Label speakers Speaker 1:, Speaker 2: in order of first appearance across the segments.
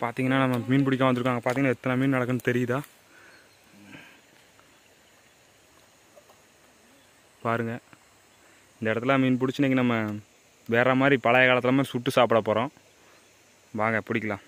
Speaker 1: பார்த்தீங்கன்னா நம்ம மீன் பிடிக்க வந்திருக்காங்க பார்த்தீங்கன்னா எத்தனை மீன் நடக்குன்னு தெரியுதா பாருங்க இந்த இடத்துல மீன் பிடிச்சி இன்னைக்கு நம்ம வேற மாதிரி பழைய காலத்துல மாதிரி சுட்டு சாப்பிட போகிறோம் வாங்க பிடிக்கலாம்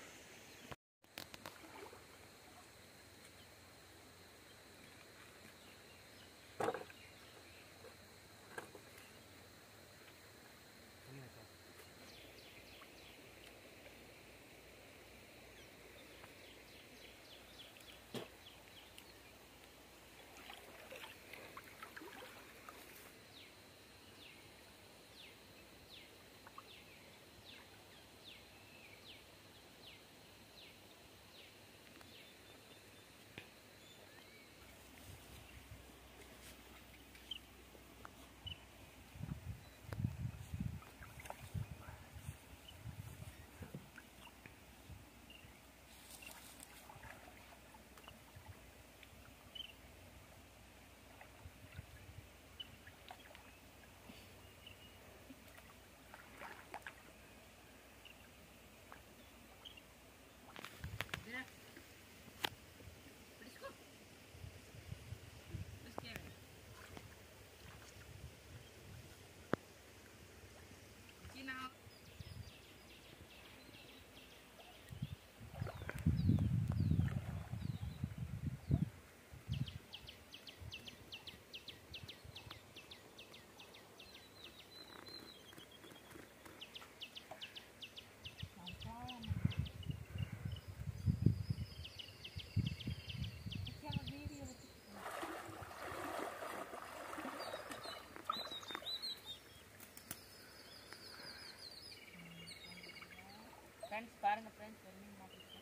Speaker 2: ஃப்ரெண்ட்ஸ் பாருங்க ஃப்ரெண்ட்ஸ் ஒரு மீன் மாட்டிருக்கோம்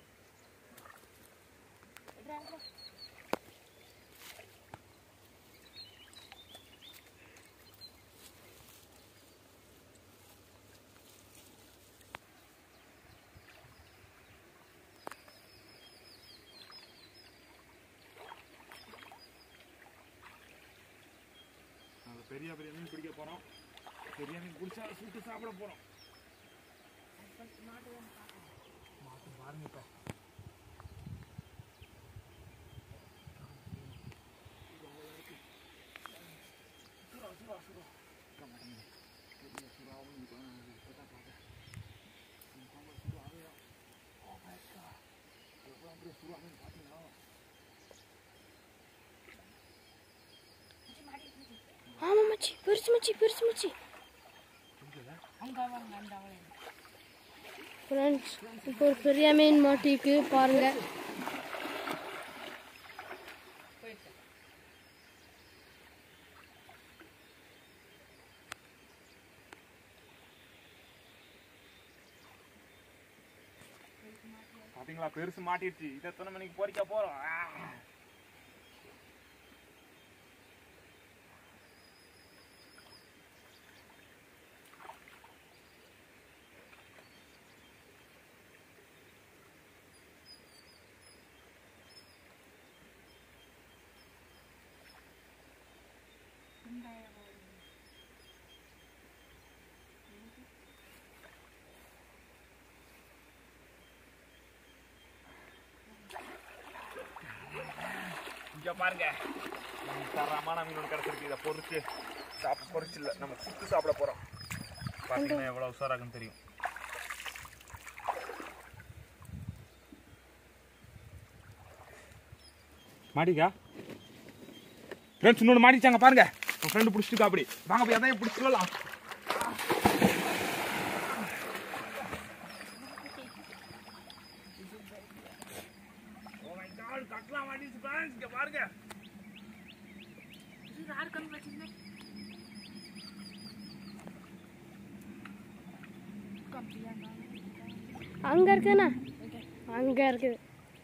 Speaker 2: விட்றா, விட்றா.
Speaker 1: நாங்கள் பெரிய பெரிய மீன் பிடிக்க போகிறோம் பெரிய மீன் பிடிச்சா சுட்டு சாப்பிட போகிறோம் மாட்டு பாருங்க இப்போ
Speaker 3: ஆமா மச்சி பெருசு மச்சி பெருசு மச்சி
Speaker 2: அங்க வாங்க அந்த அவளை
Speaker 3: ஃப்ரெண்ட்ஸ் இப்போ ஒரு பெரிய மீன் மாட்டிக்கு பாருங்க
Speaker 2: போயிட்டு
Speaker 1: பார்த்தீங்களா பெருசு மாட்டிடுச்சு இதை எத்தனை மணிக்கு பொறிக்க போகிறோம் இங்க பாருங்க நமக்கு தரமான மீன் ஒன்று கிடச்சிருக்கு இதை பொறிச்சு சாப்பிட பொறிச்சு இல்லை நம்ம சுட்டு சாப்பிட போகிறோம் பார்த்தீங்கன்னா எவ்வளோ உஷாராகுன்னு தெரியும் மாட்டிக்கா ஃப்ரெண்ட்ஸ் இன்னொன்று மாட்டிச்சாங்க பாருங்க உன் ஃப்ரெண்டு பிடிச்சிட்டு அப்படி வாங்க போய் அதையும் பிடிச்சி சொல்லலாம் கட்டலாம் மாட்டிச்சு ஃப்ரெண்ட்ஸ் இங்கே பாருங்க
Speaker 2: இது யார் கம்மி வச்சிருந்தேன் கம்மியா
Speaker 3: அங்க இருக்குண்ணா அங்க இருக்குது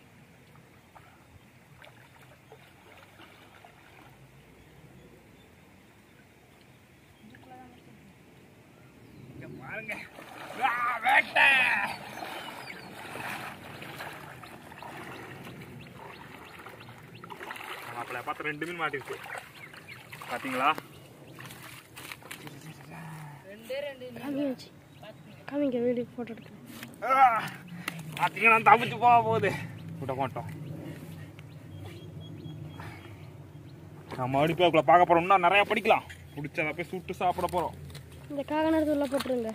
Speaker 1: இங்க பாருங்க ஆ, வேட்டை மாப்பிள்ள பார்த்து ரெண்டு மீன் மாட்டிருக்கு பாத்தீங்களா
Speaker 2: ரெண்டே ரெண்டு
Speaker 3: காமிங்க மச்சி காமிங்க வீடியோ ஃபோட்டோ எடுக்கிறேன்
Speaker 1: ஆ, பார்த்தீங்கன்னா தப்பிச்சு போக போகுது விட மாட்டோம் நம்ம அடிப்பாக்குள்ள பார்க்க போறோம் இன்னும் நிறைய படிக்கலாம் பிடிச்சத போய் சுட்டு சாப்பிட போறோம்
Speaker 3: இந்த காகனத்து உள்ள போட்டுருங்க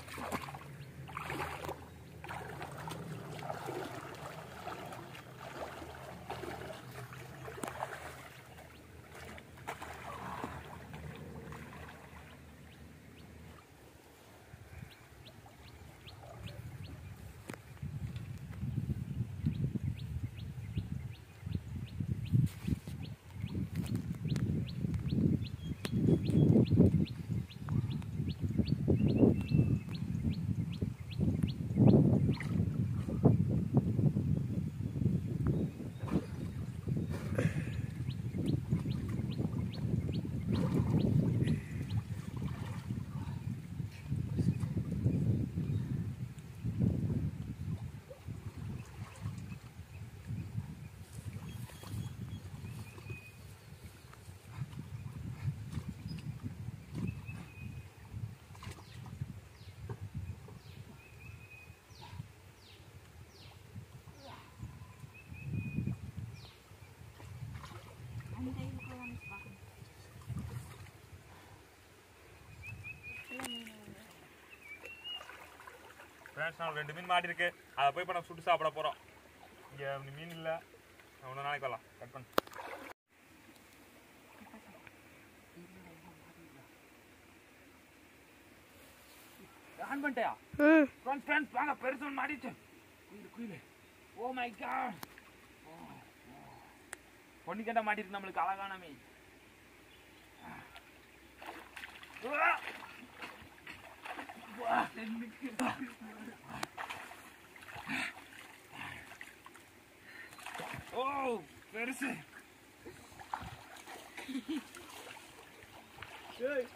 Speaker 1: ஃப்ரெண்ட்ஸ் நான் ரெண்டு மீன் மாட்டி இருக்கு அதை போய் இப்போ நம்ம சுட்டு சாப்பிட போறோம் இங்கே மீன் இல்லை ஒன்று நாளைக்கு வரலாம் கட் பண்ணு ஆன் பண்ணிட்டியா
Speaker 3: ம்
Speaker 1: ஃப்ரெண்ட்ஸ் ஃப்ரெண்ட்ஸ் வாங்க பெருசு ஒன்று மாட்டிச்சு குயில் குயில் ஓ மை காட் பொண்ணு கேட்டா மாட்டிருக்கு நம்மளுக்கு அழகான மீன் உவா! உவா, தென்னுக்கு. ஓ பெருசு ஏய்.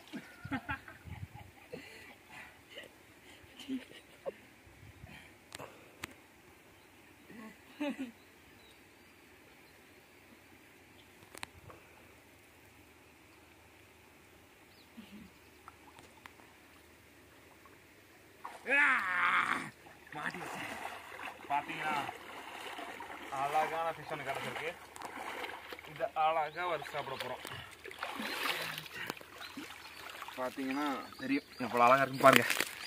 Speaker 1: மாட்டிடுச்சு பார்த்தீங்கன்னா அழகான ஃபிஷ் ஒன்று கிடச்சிருக்கு இது அழகாக வறுத்து சாப்பிட போகிறோம் பார்த்தீங்கன்னா தெரியும் எவ்வளோ அழகாக இருக்குன்னு பாருங்க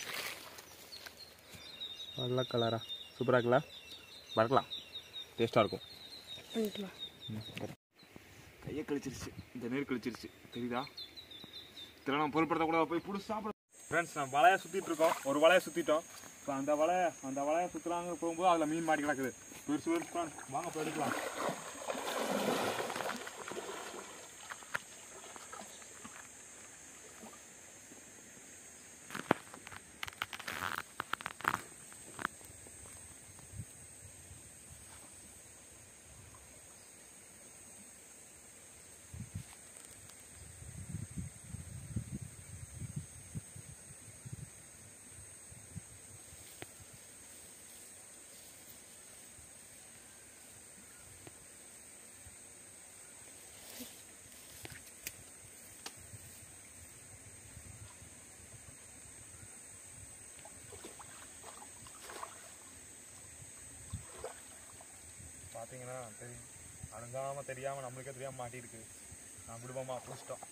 Speaker 1: வெள்ளை கலரா சூப்பராக இருக்குல்ல வறுக்கலாம் டேஸ்ட்டாக இருக்கும்
Speaker 3: பண்ணிக்கலாம்
Speaker 1: கையை கழிச்சிருச்சு இந்த நீர் கழிச்சிருச்சு தெரியுதா இதெல்லாம் நம்ம பொருட்படுத்தக்கூடாது போய் பிடிச்சி சாப்பிட ஃப்ரெண்ட்ஸ் நம்ம வலையை சுற்றிட்டு இருக்கோம் ஒரு வலையை சுற்றிட்டோம் இப்போ அந்த வலையை அந்த வலையை சுற்றுலாங்க போகும்போது அதில் மீன் மாட்டி கிடக்குது பெருசு பெருசு friends. வாங்க போய் எடுக்கலாம் பார்த்தீங்கன்னா தெரியும் அணுகாமல் தெரியாமல் நம்மளுக்கே தெரியாமல் மாட்டியிருக்கு நான் விடுவோமா புடிச்சிட்டோம்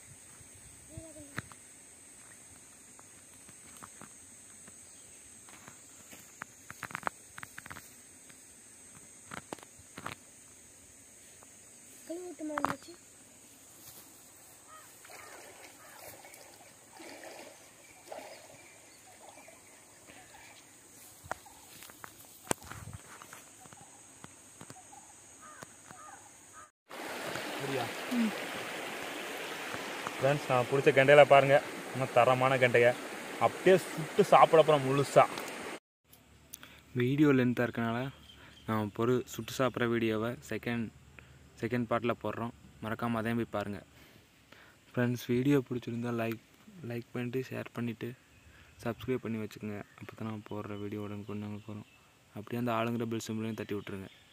Speaker 3: கழுவிட்டுமா இருந்துச்சு
Speaker 1: சரியா ஃப்ரெண்ட்ஸ் நான் பிடிச்ச கண்டையில் பாருங்கள் இன்னும் தரமான கண்டையை அப்படியே சுட்டு சாப்பிட போகிறோம் முழுசாக வீடியோ லென்த்தாக இருக்கனால நான் பொறு சுட்டு சாப்பிட்ற வீடியோவை செகண்ட் செகண்ட் பார்ட்டில் போடுறோம் மறக்காமல் அதையும் போய் பாருங்கள் ஃப்ரெண்ட்ஸ் வீடியோ பிடிச்சிருந்தா லைக் லைக் பண்ணிட்டு ஷேர் பண்ணிவிட்டு சப்ஸ்கிரைப் பண்ணி வச்சுக்கோங்க அப்போ தான் நான் போடுற வீடியோ உடனே கொண்டு நாங்கள் போகிறோம் அப்படியே அந்த ஆளுங்கிற பில் சிம்பிளையும் தட்டி விட்ருங்க